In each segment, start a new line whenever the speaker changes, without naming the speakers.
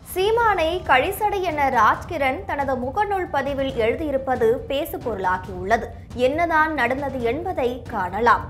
சீமானை கழிசடை என ராஜ்கிரண் தனது முகநூல் பதிவில் எழுதியிருப்பது பேசுபொருளாகியுள்ளது என்னதான் நடந்தது என்பதை காணலாம்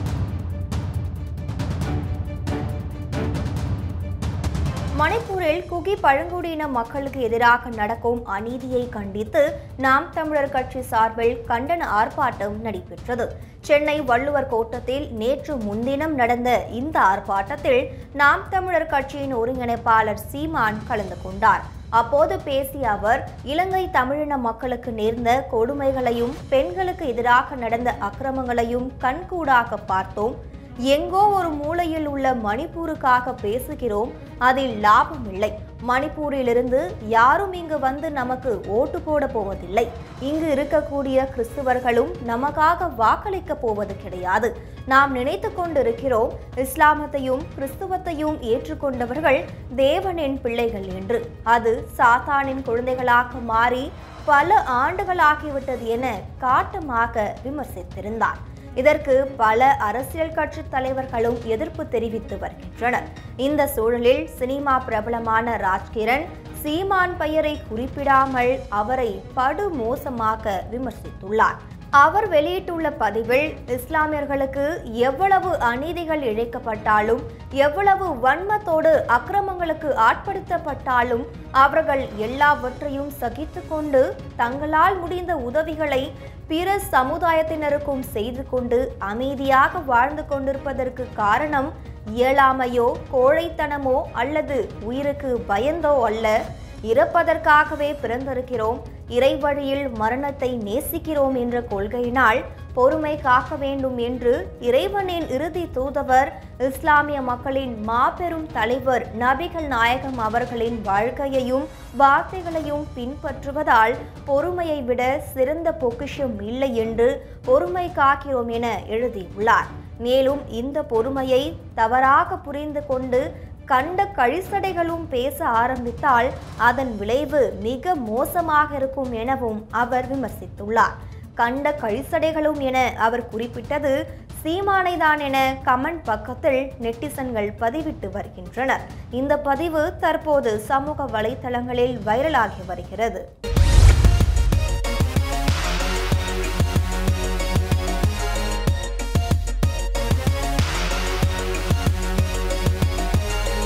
மணிப்பூரில் குகி பழங்குடியின மக்களுக்கு எதிராக நடக்கும் அநீதியை கண்டித்து நாம் தமிழர் கட்சி சார்பில் கண்டன ஆர்ப்பாட்டம் நடைபெற்றது சென்னை வள்ளுவர் கோட்டத்தில் நேற்று முன்தினம் நடந்த இந்த ஆர்ப்பாட்டத்தில் நாம் தமிழர் கட்சியின் ஒருங்கிணைப்பாளர் சீமான் கலந்து கொண்டார் அப்போது பேசிய அவர் இலங்கை தமிழின மக்களுக்கு நேர்ந்த கொடுமைகளையும் பெண்களுக்கு எதிராக நடந்த அக்கிரமங்களையும் கண்கூடாக பார்த்தோம் எங்கோ ஒரு மூலையில் உள்ள மணிப்பூருக்காக பேசுகிறோம் அதில் லாபம் இல்லை மணிப்பூரிலிருந்து யாரும் இங்கு வந்து நமக்கு ஓட்டு போட போவதில்லை இங்கு இருக்கக்கூடிய கிறிஸ்துவர்களும் நமக்காக வாக்களிக்க போவது கிடையாது நாம் நினைத்து கொண்டிருக்கிறோம் இஸ்லாமத்தையும் கிறிஸ்துவத்தையும் ஏற்றுக்கொண்டவர்கள் தேவனின் பிள்ளைகள் என்று அது சாத்தானின் குழந்தைகளாக மாறி பல ஆண்டுகளாகிவிட்டது என காட்டமாக விமர்சித்திருந்தார் இதற்கு பல அரசியல் கட்சி தலைவர்களும் எதிர்ப்பு தெரிவித்து வருகின்றனர் இந்த சூழலில் சினிமா பிரபலமான ராஜ்கிரண் சீமான் பெயரை குறிப்பிடாமல் அவரை படு மோசமாக விமர்சித்துள்ளார் அவர் வெளியிட்டுள்ள பதிவில் இஸ்லாமியர்களுக்கு எவ்வளவு அநீதிகள் இழைக்கப்பட்டாலும் எவ்வளவு வன்மத்தோடு அக்கிரமங்களுக்கு ஆட்படுத்தப்பட்டாலும் அவர்கள் எல்லாவற்றையும் சகித்துக்கொண்டு தங்களால் முடிந்த உதவிகளை பிற சமுதாயத்தினருக்கும் செய்து கொண்டு அமைதியாக வாழ்ந்து கொண்டிருப்பதற்கு காரணம் இயலாமையோ கோழைத்தனமோ அல்லது உயிருக்கு பயந்தோ அல்ல இறப்பதற்காகவே பிறந்திருக்கிறோம் இறைவழியில் மரணத்தை நேசிக்கிறோம் என்ற கொள்கையினால் பொறுமை காக்க வேண்டும் என்று இறைவனின் இறுதி தூதவர் இஸ்லாமிய மக்களின் மாபெரும் தலைவர் நபிகள் நாயகம் அவர்களின் வாழ்க்கையையும் வார்த்தைகளையும் பின்பற்றுவதால் பொறுமையை விட சிறந்த பொக்கிஷம் இல்லை என்று பொறுமை காக்கிறோம் என எழுதியுள்ளார் மேலும் இந்த பொறுமையை தவறாக புரிந்து கொண்டு கண்ட கழிசடைகளும் பேச ஆரம்பித்தால் அதன் விளைவு மிக மோசமாக இருக்கும் எனவும் அவர் விமர்சித்துள்ளார் கண்ட கழிசடைகளும் என அவர் குறிப்பிட்டது சீமானை தான் என கமெண்ட் பக்கத்தில் நெட்டிசன்கள் பதிவிட்டு வருகின்றனர் இந்த பதிவு தற்போது சமூக வலைத்தளங்களில் வைரலாகி வருகிறது